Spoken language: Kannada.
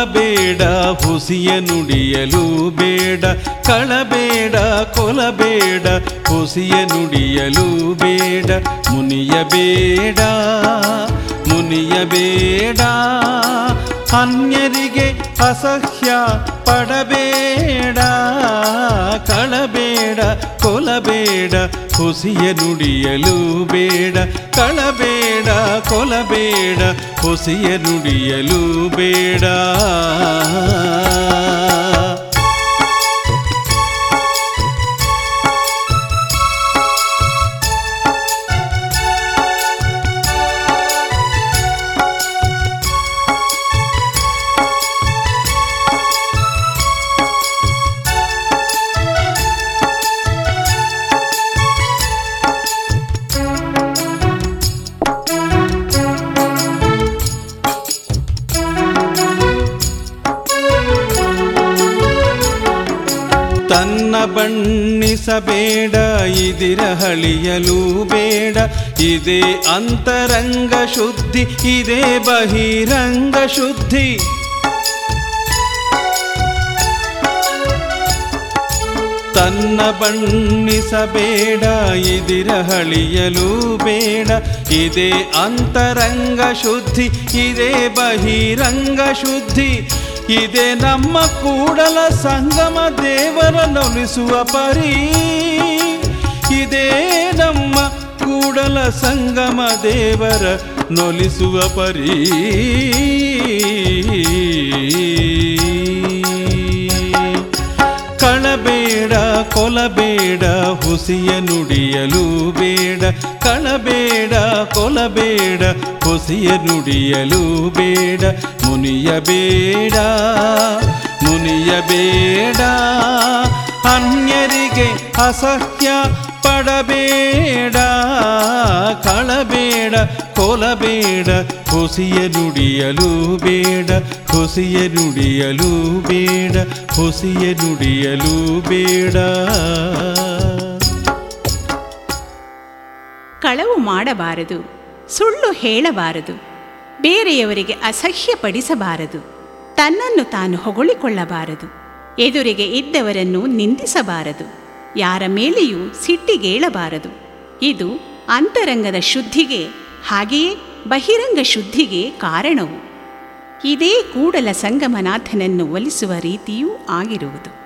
ಕೊಲಬೇಡ ಹುಸಿಯ ನುಡಿಯಲು ಬೇಡ ಕಳಬೇಡ ಕೊಲಬೇಡ ಹುಸಿಯ ನುಡಿಯಲು ಬೇಡ ಮುನಿಯಬೇಡ ಮುನಿಯಬೇಡ ಅನ್ಯರಿಗೆ ಅಸಹ್ಯ ಪಡಬೇಡ ಕಳಬೇಡ ಕೊಲಬೇಡ ಹುಸಿಯ ನುಡಿಯಲು ಬೇಡ ಕಳಬೇಡ ಕೊಲಬೇಡ ಹುಸಿಯ ನುಡಿಯಲು ಬೇಡ ತನ್ನ ಬಣ್ಣಿಸಬೇಡ ಇದಿರ ಹಳಿಯಲು ಬೇಡ ಇದೇ ಅಂತರಂಗ ಶುದ್ಧಿ ಇದೇ ಬಹಿರಂಗ ಶುದ್ಧಿ ತನ್ನ ಬಣ್ಣಿಸಬೇಡ ಇದಿರ ಹಳಿಯಲು ಬೇಡ ಇದೇ ಅಂತರಂಗ ಶುದ್ಧಿ ಇದೇ ಬಹಿರಂಗ ಶುದ್ಧಿ ಇದೇ ನಮ್ಮ ಕೂಡಲ ಸಂಗಮ ದೇವರ ನೊಲಿಸುವ ಪರಿ ಇದೇ ನಮ್ಮ ಕೂಡಲ ಸಂಗಮ ದೇವರ ನೊಲಿಸುವ ಪರಿ ಕಳಬೇಡ ಕೊಲಬೇಡ ಹುಸಿಯ ನುಡಿಯಲು ಬೇಡ ಕಳಬೇಡ ಕೊಲಬೇಡ ಹುಸಿಯ ನುಡಿಯಲು ಬೇಡ ಮುನಿಯಬೇಡ ಮುನಿಯಬೇಡ ಅನ್ಯರಿಗೆ ಅಸಹ್ಯ ಪಡಬೇಡ ಕಳಬೇಡ ಕೊಲಬೇಡ ಹುಸಿಯ ನುಡಿಯಲು ಬೇಡ ಹುಸಿಯ ನುಡಿಯಲು ಬೇಡ ಹುಸಿಯ ನುಡಿಯಲು ಬೇಡ ಕಳವು ಮಾಡಬಾರದು ಸುಳ್ಳು ಹೇಳಬಾರದು ಬೇರೆಯವರಿಗೆ ಅಸಹ್ಯಪಡಿಸಬಾರದು ತನ್ನನ್ನು ತಾನು ಹೊಗಳಿಕೊಳ್ಳಬಾರದು ಎದುರಿಗೆ ಇದ್ದವರನ್ನು ನಿಂದಿಸಬಾರದು ಯಾರ ಮೇಲೆಯೂ ಸಿಟ್ಟಿಗೇಳಬಾರದು ಇದು ಅಂತರಂಗದ ಶುದ್ಧಿಗೆ ಹಾಗೆಯೇ ಬಹಿರಂಗ ಶುದ್ಧಿಗೆ ಕಾರಣವು ಇದೇ ಕೂಡಲ ಸಂಗಮನಾಥನನ್ನು ಒಲಿಸುವ ರೀತಿಯೂ ಆಗಿರುವುದು